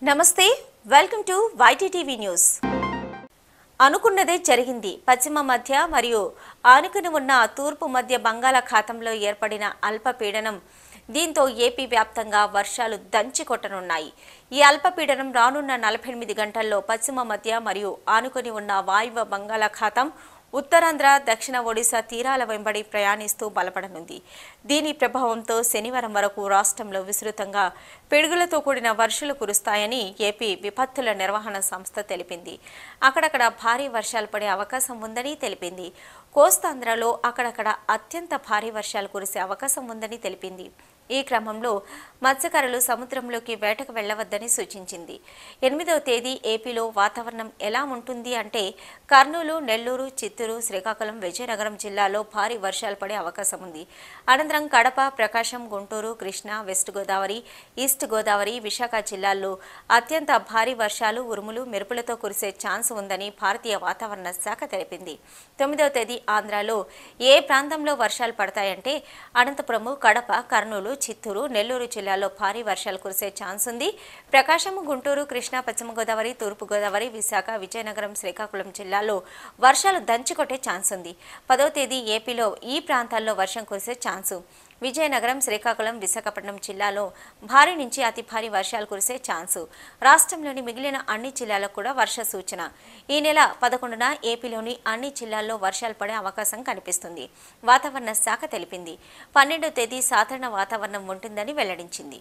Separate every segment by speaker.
Speaker 1: నమస్తే welcome to YTTV news అనుకున్నదే జరిగింది పశ్చిమ మధ్య మరియు ఆనుకుని ఉన్న తూర్పు మధ్య బంగాళాఖాతంలో ఏర్పడిన అల్పపీడనం దీంతో ఏపీ వ్యాప్తంగా వర్షాలు దంచి కొట్టనున్నాయి ఈ అల్పపీడనం రానున్న నలభై ఎనిమిది గంటల్లో పశ్చిమ మధ్య మరియు ఆనుకొని ఉన్న వాయువ్య బంగాళాఖాతం ఉత్తరాంధ్ర దక్షిణ ఒడిశా తీరాల వెంబడి ప్రయాణిస్తూ బలపడనుంది దీని ప్రభావంతో శనివారం వరకు రాష్ట్రంలో విస్తృతంగా పిడుగులతో కూడిన వర్షాలు కురుస్తాయని ఏపీ విపత్తుల నిర్వహణ సంస్థ తెలిపింది అక్కడక్కడ భారీ వర్షాలు పడే అవకాశం ఉందని తెలిపింది కోస్తాంధ్రలో అక్కడక్కడ అత్యంత భారీ వర్షాలు కురిసే అవకాశం ఉందని తెలిపింది ఈ క్రమంలో మత్స్యకారులు సముద్రంలోకి వేటకు వెళ్లవద్దని సూచించింది ఎనిమిదవ తేదీ ఏపీలో వాతావరణం ఎలా ఉంటుంది అంటే కర్నూలు నెల్లూరు చిత్తూరు శ్రీకాకుళం విజయనగరం జిల్లాలో భారీ వర్షాలు పడే అవకాశం ఉంది అనంతరం కడప ప్రకాశం గుంటూరు కృష్ణా వెస్ట్ గోదావరి ఈస్ట్ గోదావరి విశాఖ జిల్లాల్లో అత్యంత భారీ వర్షాలు ఉరుములు మెరుపులతో కురిసే ఛాన్స్ ఉందని భారతీయ వాతావరణ శాఖ తెలిపింది తొమ్మిదవ తేదీ ఆంధ్రాలో ఏ ప్రాంతంలో వర్షాలు పడతాయంటే అనంతపురము కడప కర్నూలు చిత్తూరు నెల్లూరు జిల్లాలో భారీ వర్షాలు కురిసే ఛాన్స్ ఉంది ప్రకాశం గుంటూరు కృష్ణా పశ్చిమ గోదావరి తూర్పు గోదావరి విశాఖ విజయనగరం శ్రీకాకుళం జిల్లాలో వర్షాలు దంచుకొట్టే ఛాన్స్ ఉంది పదవ తేదీ ఏపీలో ఈ ప్రాంతాల్లో వర్షం కురిసే ఛాన్సు విజయనగరం శ్రీకాకుళం విశాఖపట్నం జిల్లాలో భారీ నుంచి అతి భారీ వర్షాలు కురిసే ఛాన్సు రాష్ట్రంలోని మిగిలిన అన్ని జిల్లాలకు కూడా వర్ష సూచన ఈ నెల పదకొండున ఏపీలోని అన్ని జిల్లాల్లో వర్షాలు పడే అవకాశం కనిపిస్తుంది వాతావరణ శాఖ తెలిపింది పన్నెండో తేదీ సాధారణ వాతావరణం ఉంటుందని వెల్లడించింది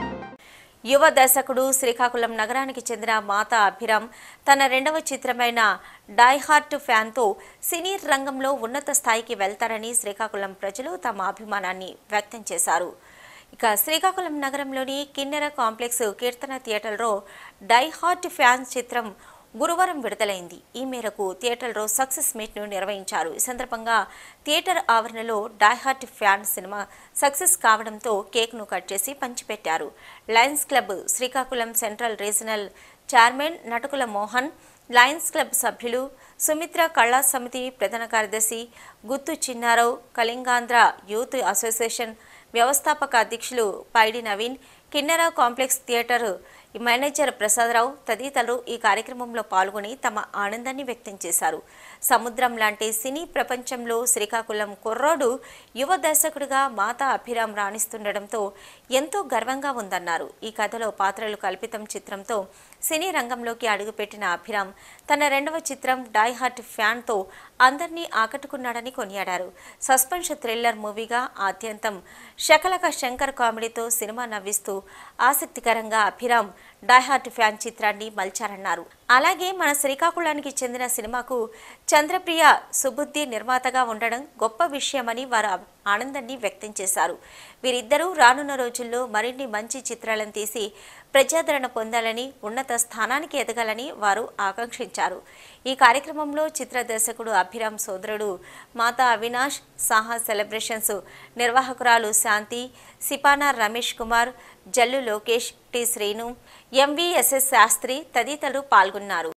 Speaker 1: యువ దర్శకుడు శ్రీకాకుళం నగరానికి చెందిన మాతా అభిరామ్ తన రెండవ చిత్రమైన డైహార్ట్ ఫ్యాన్తో సినీ రంగంలో ఉన్నత స్థాయికి వెళ్తారని శ్రీకాకుళం ప్రజలు తమ అభిమానాన్ని వ్యక్తం చేశారు ఇక శ్రీకాకుళం నగరంలోని కిన్నెర కాంప్లెక్స్ కీర్తన థియేటర్లో డైహార్ట్ ఫ్యాన్స్ చిత్రం గురువారం విడుదలైంది ఈ మేరకు థియేటర్లో సక్సెస్ మీట్ను నిర్వహించారు ఈ సందర్భంగా థియేటర్ ఆవరణలో డైహార్ట్ ఫ్యాన్ సినిమా సక్సెస్ కావడంతో కేక్ను కట్ చేసి పంచిపెట్టారు lions club Srikakulam central regional chairman Natukula Mohan lions club సభ్యులు సుమిత్ర కళా సమితి ప్రధాన కార్యదర్శి గుత్తు చిన్నారావు కళింగాంధ్ర యూత్ అసోసియేషన్ వ్యవస్థాపక అధ్యక్షులు పైడి నవీన్ కిన్నెర కాంప్లెక్స్ థియేటర్ మేనేజర్ ప్రసాదరావు తదితరులు ఈ కార్యక్రమంలో పాల్గొని తమ ఆనందాన్ని వ్యక్తం చేశారు సముద్రం లాంటి సినీ ప్రపంచంలో శ్రీకాకుళం కుర్రోడు యువ దర్శకుడిగా మాతా అభిరామ్ రాణిస్తుండటంతో ఎంతో గర్వంగా ఉందన్నారు ఈ కథలో పాత్రలు కల్పితం చిత్రంతో సినీ రంగంలోకి అడుగుపెట్టిన అభిరామ్ తన రెండవ చిత్రం డై హార్ట్ ఫ్యాన్తో అందరినీ ఆకట్టుకున్నాడని కొనియాడారు సస్పెన్స్ థ్రిల్లర్ మూవీగా ఆద్యంతం శకలక శంకర్ కామెడీతో సినిమా నవ్విస్తూ ఆసక్తికరంగా అభిరామ్ డైహార్ట్ ఫ్యాన్ చిత్రాన్ని మలిచారన్నారు అలాగే మన శ్రీకాకుళానికి చెందిన సినిమాకు చంద్రప్రియ సుబుద్ధి నిర్మాతగా ఉండడం గొప్ప విషయమని వారు ఆనందాన్ని వ్యక్తం చేశారు వీరిద్దరూ రానున్న రోజుల్లో మరిన్ని మంచి చిత్రాలను తీసి ప్రజాదరణ పొందాలని ఉన్నత స్థానానికి ఎదగాలని వారు ఆకాంక్షించారు ఈ కార్యక్రమంలో చిత్ర దర్శకుడు అభిరామ్ సోదరుడు మాతా అవినాష్ సాహా సెలబ్రేషన్స్ నిర్వాహకురాలు శాంతి సిపానా రమేష్ కుమార్ జల్లు లోకేష్ టి శ్రీను ఎంవిఎస్ఎస్ శాస్త్రి తదితరులు పాల్గొన్నారు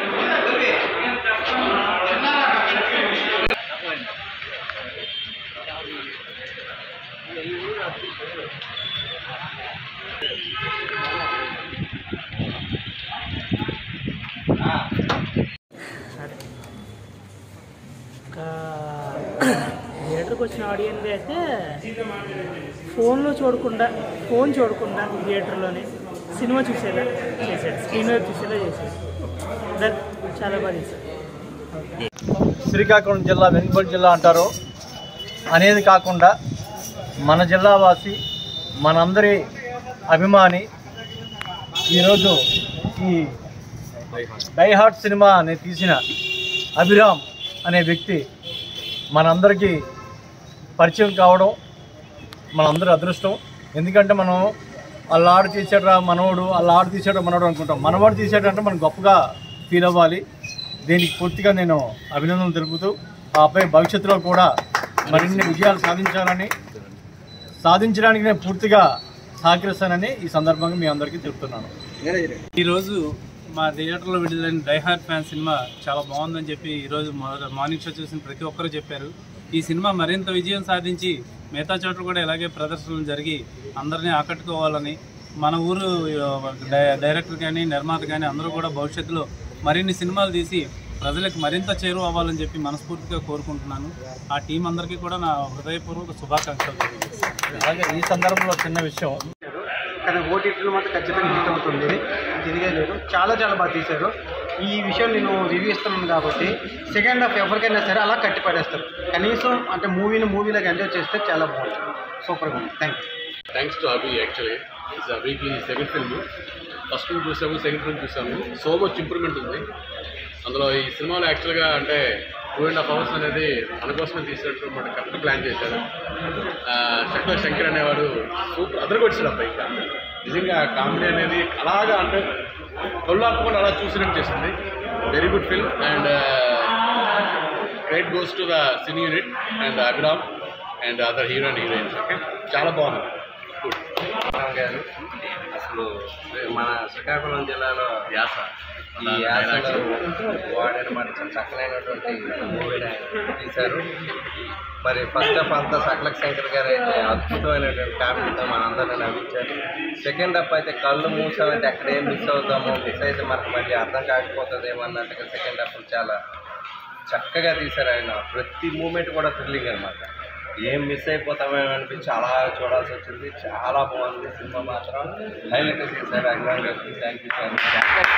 Speaker 2: ఇంకా థియేటర్కి వచ్చిన ఆడియన్స్ అయితే ఫోన్లో చూడకుండా ఫోన్ చూడకుండా థియేటర్లోనే సినిమా చూసేలా చేశాడు స్క్రీన్ మీద చూసేలా చేశాడు దట్ చాలా బాగా చేశాడు
Speaker 3: శ్రీకాకుళం జిల్లా వెనుకబడి జిల్లా అంటారు అనేది కాకుండా మన జిల్లా వాసి మనందరి అభిమాని ఈరోజు ఈ డైహార్ట్ సినిమా అని తీసిన అభిరామ్ అనే వ్యక్తి మనందరికీ పరిచయం కావడం మనందరి అదృష్టం ఎందుకంటే మనం వాళ్ళ ఆడు తీసాడు మనవడు వాళ్ళ ఆడు తీసాడు మనవడు అనుకుంటాం మనవాడు తీసాడంటే మనం గొప్పగా ఫీల్ అవ్వాలి దీనికి పూర్తిగా నేను అభినందనలు తెలుపుతూ ఆ అబ్బాయి భవిష్యత్తులో కూడా మరిన్ని విజయాలు సాధించాలని సాధించడానికి నేను పూర్తిగా సహకరిస్తానని ఈ సందర్భంగా మీ అందరికీ తెలుపుతున్నాను
Speaker 4: ఈరోజు మా థియేటర్లో విడుదలైన డైహార్ట్ ఫ్యాన్ సినిమా చాలా బాగుందని చెప్పి ఈరోజు మా- మార్నింగ్ షో చూసిన ప్రతి ఒక్కరూ చెప్పారు ఈ సినిమా మరింత విజయం సాధించి మిగతా చోట్ల కూడా ఇలాగే ప్రదర్శనలు జరిగి అందరినీ ఆకట్టుకోవాలని మన ఊరు ఆ, డై- డైరెక్టర్ కానీ నిర్మాత కానీ అందరూ కూడా భవిష్యత్తులో మరిన్ని సినిమాలు తీసి ప్రజలకు మరింత చేరువ అవ్వాలని చెప్పి మనస్ఫూర్తిగా కోరుకుంటున్నాను ఆ టీం అందరికీ కూడా నా హృదయపూర్వక శుభాకాంక్షలు తెలియజేస్తాను
Speaker 3: అలాగే ఈ సందర్భంలో చిన్న విషయం
Speaker 5: కానీ ఓటీటీలో మాత్రం ఖచ్చితంగా హిట్ అవుతుంది తిరిగే లేదు చాలా చాలా బాగా తీశారు ఈ విషయం నేను రివ్యూ ఇస్తున్నాను కాబట్టి సెకండ్ హాఫ్ ఎవరికైనా సరే అలా కట్టి పడేస్తారు కనీసం అంటే మూవీని మూవీలాగా ఎంజాయ్ చేస్తే చాలా బాగుంటుంది సూపర్గా ఉంది thank you
Speaker 6: thanks to Abhi actually it's అభికి సెకండ్ ఫిల్మ్ ఫస్ట్ ఫిల్మ్ చూసాము సెకండ్ ఫిల్మ్ చూసాము సో మచ్ ఇంప్రూవ్మెంట్ ఉంది అందులో ఈ సినిమాలో యాక్చువల్గా అంటే టూ అండ్ హాఫ్ అవర్స్ అనేది మన కోసమే తీసినట్టు మన కరెక్ట్ ప్లాన్ చేశారు ఆ, చక్కగా శంకర్ అనేవాడు సూపర్ అదర్ కొట్టాడు అబ్బాయి ఇంకా నిజంగా కామెడీ అనేది అలాగా అంటే కళ్ళు ఆపకుండా అలా చూసినట్టు చేసింది very good film and great goes to the cine unit and Abhiram and other hero and heroines okay చాలా బాగుంది గుడ్
Speaker 7: రామ్ గారు అసలు మన శ్రీకాకుళం జిల్లాలో
Speaker 6: యాస
Speaker 7: ఈ యాసలో వాడినమాట చాలా చక్కనైనటువంటి మూవీని ఆయన తీశారు మరి ఫస్ట్ ఆఫ్ అంతా సకలక్ శంకర్ గారు అయితే అద్భుతమైనటువంటి కామెడీతో మనందరినీ నవ్వించారు సెకండ్ హాఫ్ అయితే కళ్ళు మూసామంటే అక్కడ ఏం మిస్ అవుతామో మిస్ అయితే మనకు మళ్ళీ అర్థం కాకపోతుందేమో అన్నట్టుగా సెకండ్ హాఫ్ చాలా చక్కగా తీశారు ఆయన ప్రతి మూమెంట్ కూడా థ్రిల్లింగ్ అనమాట ఏం మిస్ అయిపోతామేమో అనిపించి అలా చూడాల్సి వచ్చింది చాలా బాగుంది సినిమా మాత్రం హైలైట్ చేశారు అభిమాన్ గారికి థ్యాంక్ యూ థ్యాంక్ యూ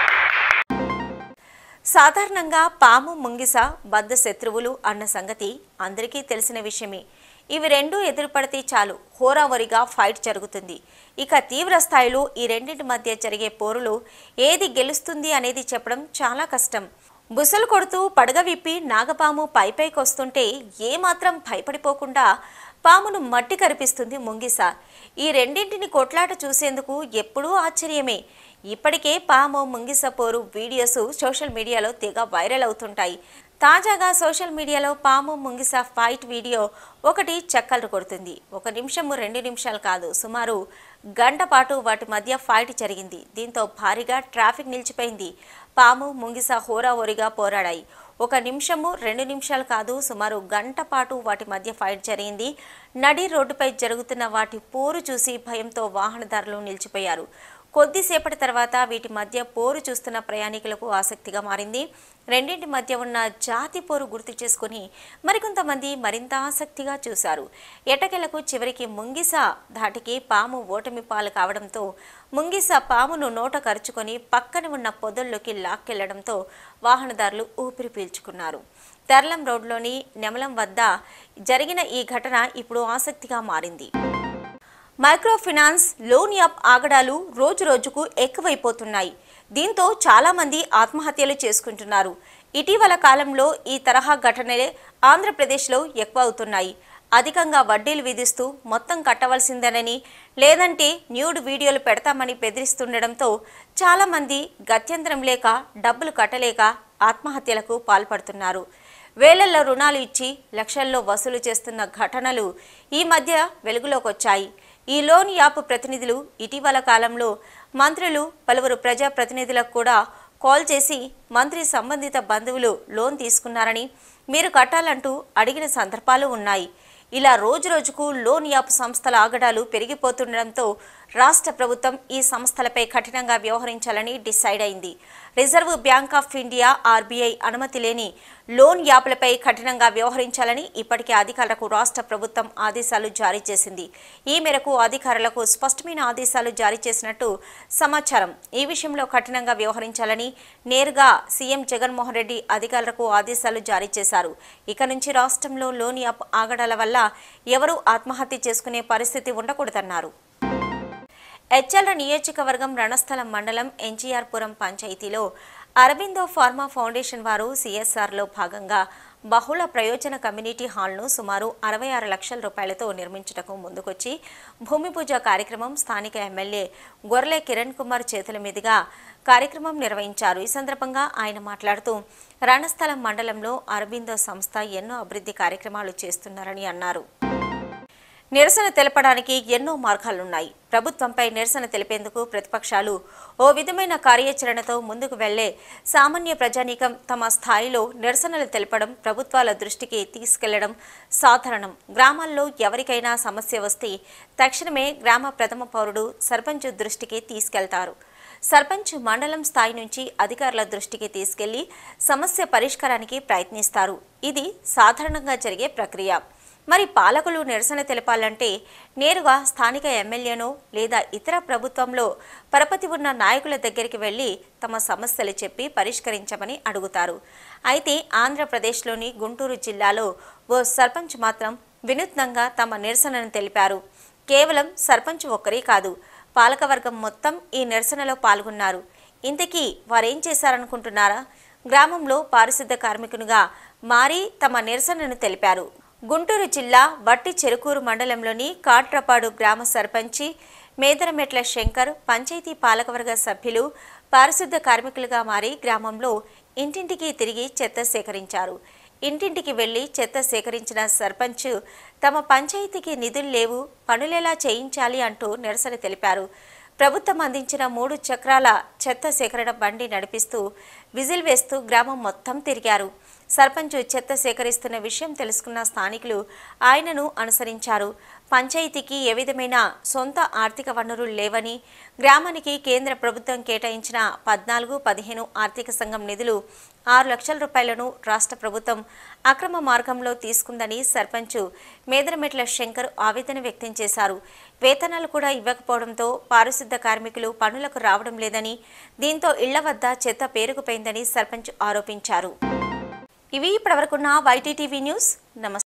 Speaker 1: సాధారణంగా పాము ముంగిస బద్ద శత్రువులు అన్న సంగతి అందరికీ తెలిసిన విషయమే ఇవి రెండూ ఎదురుపడితే చాలు హోరావరిగా ఫైట్ జరుగుతుంది ఇక తీవ్ర స్థాయిలో ఈ రెండింటి మధ్య జరిగే పోరులో ఏది గెలుస్తుంది అనేది చెప్పడం చాలా కష్టం బుసలు కొడుతూ పడగ విప్పి నాగపాము పైపైకి వస్తుంటే ఏమాత్రం భయపడిపోకుండా పామును మట్టి కరిపిస్తుంది ముంగిస ఈ రెండింటిని కొట్లాట చూసేందుకు ఎప్పుడూ ఆశ్చర్యమే ఇప్పటికే పాము ముంగిస పోరు వీడియోస్ సోషల్ మీడియాలో తెగ వైరల్ అవుతుంటాయి తాజాగా సోషల్ మీడియాలో పాము ముంగిస ఫైట్ వీడియో ఒకటి చక్కలు కొడుతుంది ఒక నిమిషము రెండు నిమిషాలు కాదు సుమారు గంట పాటు వాటి మధ్య ఫైట్ జరిగింది దీంతో భారీగా ట్రాఫిక్ నిలిచిపోయింది పాము ముంగిస హోరాహోరీగా పోరాడాయి ఒక నిమిషము రెండు నిమిషాలు కాదు సుమారు గంట పాటు వాటి మధ్య ఫైట్ జరిగింది నడి రోడ్డుపై జరుగుతున్న వాటి పోరు చూసి భయంతో వాహనదారులు నిలిచిపోయారు కొద్దిసేపటి తర్వాత వీటి మధ్య పోరు చూస్తున్న ప్రయాణికులకు ఆసక్తిగా మారింది రెండింటి మధ్య ఉన్న జాతి పోరు గుర్తు చేసుకుని మరికొంతమంది మరింత ఆసక్తిగా చూశారు ఎటకెలకు చివరికి ముంగిస ధాటికి పాము ఓటమి పాలు కావడంతో ముంగిస పామును నోట కరుచుకొని పక్కన ఉన్న పొదల్లోకి లాక్కెళ్లడంతో వాహనదారులు ఊపిరి పీల్చుకున్నారు తెర్లం రోడ్లోని నెమలం వద్ద జరిగిన ఈ ఘటన ఇప్పుడు ఆసక్తిగా మారింది మైక్రో ఫినాన్స్ లోన్ యాప్ ఆగడాలు రోజు రోజుకు ఎక్కువైపోతున్నాయి దీంతో చాలామంది ఆత్మహత్యలు చేసుకుంటున్నారు ఇటీవల కాలంలో ఈ తరహా ఘటనలే ఆంధ్రప్రదేశ్లో ఎక్కువ అవుతున్నాయి అధికంగా వడ్డీలు విధిస్తూ మొత్తం కట్టవలసిందేనని లేదంటే న్యూడ్ వీడియోలు పెడతామని బెదిరిస్తుండడంతో చాలామంది గత్యంతరం లేక డబ్బులు కట్టలేక ఆత్మహత్యలకు పాల్పడుతున్నారు వేలల్లో రుణాలు ఇచ్చి లక్షల్లో వసూలు చేస్తున్న ఘటనలు ఈ మధ్య వెలుగులోకి వచ్చాయి ఈ లోన్ యాప్ ప్రతినిధులు ఇటీవల కాలంలో మంత్రులు పలువురు ప్రజా ప్రతినిధులకు కూడా కాల్ చేసి మంత్రి సంబంధిత బంధువులు లోన్ తీసుకున్నారని మీరు కట్టాలంటూ అడిగిన సందర్భాలు ఉన్నాయి ఇలా రోజు రోజుకు లోన్ యాప్ సంస్థల ఆగడాలు పెరిగిపోతుండడంతో రాష్ట్ర ప్రభుత్వం ఈ సంస్థలపై కఠినంగా వ్యవహరించాలని డిసైడ్ అయింది Reserve Bank of India RBI అనుమతి లేని లోన్ యాప్లపై కఠినంగా వ్యవహరించాలని ఇప్పటికే అధికారులకు రాష్ట్ర ప్రభుత్వం ఆదేశాలు జారీ చేసింది ఈ మేరకు అధికారులకు స్పష్టమైన ఆదేశాలు జారీ చేసినట్టు సమాచారం ఈ విషయంలో కఠినంగా వ్యవహరించాలని నేరుగా సీఎం జగన్మోహన్ రెడ్డి అధికారులకు ఆదేశాలు జారీ చేశారు ఇక నుంచి రాష్ట్రంలో లోన్ యాప్ ఆగడాల వల్ల ఎవరూ ఆత్మహత్య చేసుకునే పరిస్థితి ఉండకూడదన్నారు ఎచ్చెల నియోజకవర్గం రణస్థలం మండలం ఎన్జీఆర్పురం పంచాయతీలో అరబిందో ఫార్మా ఫౌండేషన్ వారు సిఎస్ఆర్లో భాగంగా బహుళ ప్రయోజన కమ్యూనిటీ హాల్ను సుమారు అరవై ఆరు లక్షల రూపాయలతో నిర్మించుటకు ముందుకొచ్చి భూమి పూజ కార్యక్రమం స్థానిక ఎమ్మెల్యే గొర్లె కిరణ్ కుమార్ చేతుల మీదుగా కార్యక్రమం నిర్వహించారు ఈ సందర్భంగా ఆయన మాట్లాడుతూ రణస్థలం మండలంలో అరబిందో సంస్థ ఎన్నో అభివృద్ధి కార్యక్రమాలు చేస్తున్నారని అన్నారు నిరసన తెలపడానికి ఎన్నో మార్గాలున్నాయి ప్రభుత్వంపై నిరసన తెలిపేందుకు ప్రతిపక్షాలు ఓ విధమైన కార్యాచరణతో ముందుకు వెళ్లే సామాన్య ప్రజానీకం తమ స్థాయిలో నిరసనలు తెలపడం ప్రభుత్వాల దృష్టికి తీసుకెళ్లడం సాధారణం గ్రామాల్లో ఎవరికైనా సమస్య వస్తే తక్షణమే గ్రామ ప్రథమ పౌరుడు సర్పంచ్ దృష్టికి తీసుకెళ్తారు సర్పంచ్ మండలం స్థాయి నుంచి అధికారుల దృష్టికి తీసుకెళ్లి సమస్య పరిష్కారానికి ప్రయత్నిస్తారు ఇది సాధారణంగా జరిగే ప్రక్రియ మరి పాలకులు నిరసన తెలపాలంటే నేరుగా స్థానిక ఎమ్మెల్యేనో లేదా ఇతర ప్రభుత్వంలో పరపతి ఉన్న నాయకుల దగ్గరికి వెళ్లి తమ సమస్యలు చెప్పి పరిష్కరించమని అడుగుతారు అయితే ఆంధ్రప్రదేశ్లోని గుంటూరు జిల్లాలో ఓ సర్పంచ్ మాత్రం వినూత్నంగా తమ నిరసనను తెలిపారు కేవలం సర్పంచ్ ఒక్కరే కాదు పాలకవర్గం మొత్తం ఈ నిరసనలో పాల్గొన్నారు ఇంతకీ వారేం చేశారనుకుంటున్నారా గ్రామంలో పారిశుద్ధ కార్మికునిగా మారి తమ నిరసనను తెలిపారు గుంటూరు జిల్లా వట్టి చెరుకూరు మండలంలోని కాట్రపాడు గ్రామ సర్పంచి మేదరమెట్ల శంకర్ పంచాయతీ పాలకవర్గ సభ్యులు పారిశుద్ధ కార్మికులుగా మారి గ్రామంలో ఇంటింటికి తిరిగి చెత్త సేకరించారు ఇంటింటికి వెళ్లి చెత్త సేకరించిన సర్పంచ్ తమ పంచాయతీకి నిధులు లేవు పనులెలా చేయించాలి అంటూ నిరసన తెలిపారు ప్రభుత్వం అందించిన మూడు చక్రాల చెత్త సేకరణ బండి నడిపిస్తూ విజిల్ వేస్తూ గ్రామం మొత్తం తిరిగారు సర్పంచ్ చెత్త సేకరిస్తున్న విషయం తెలుసుకున్న స్థానికులు ఆయనను అనుసరించారు పంచాయతీకి ఏ విధమైన సొంత ఆర్థిక వనరులు లేవని గ్రామానికి కేంద్ర ప్రభుత్వం కేటాయించిన పద్నాలుగు పదిహేను ఆర్థిక సంఘం నిధులు ఆరు లక్షల రూపాయలను రాష్ట్ర ప్రభుత్వం అక్రమ మార్గంలో తీసుకుందని సర్పంచ్ మేదరమెట్ల శంకర్ ఆవేదన వ్యక్తం చేశారు వేతనాలు కూడా ఇవ్వకపోవడంతో పారిశుద్ధ కార్మికులు పనులకు రావడం లేదని దీంతో ఇళ్ల వద్ద చెత్త పేరుకుపోయిందని సర్పంచ్ ఆరోపించారు ఇవి ఇప్పటివరకున్న వైటీటీవీ న్యూస్ నమస్తే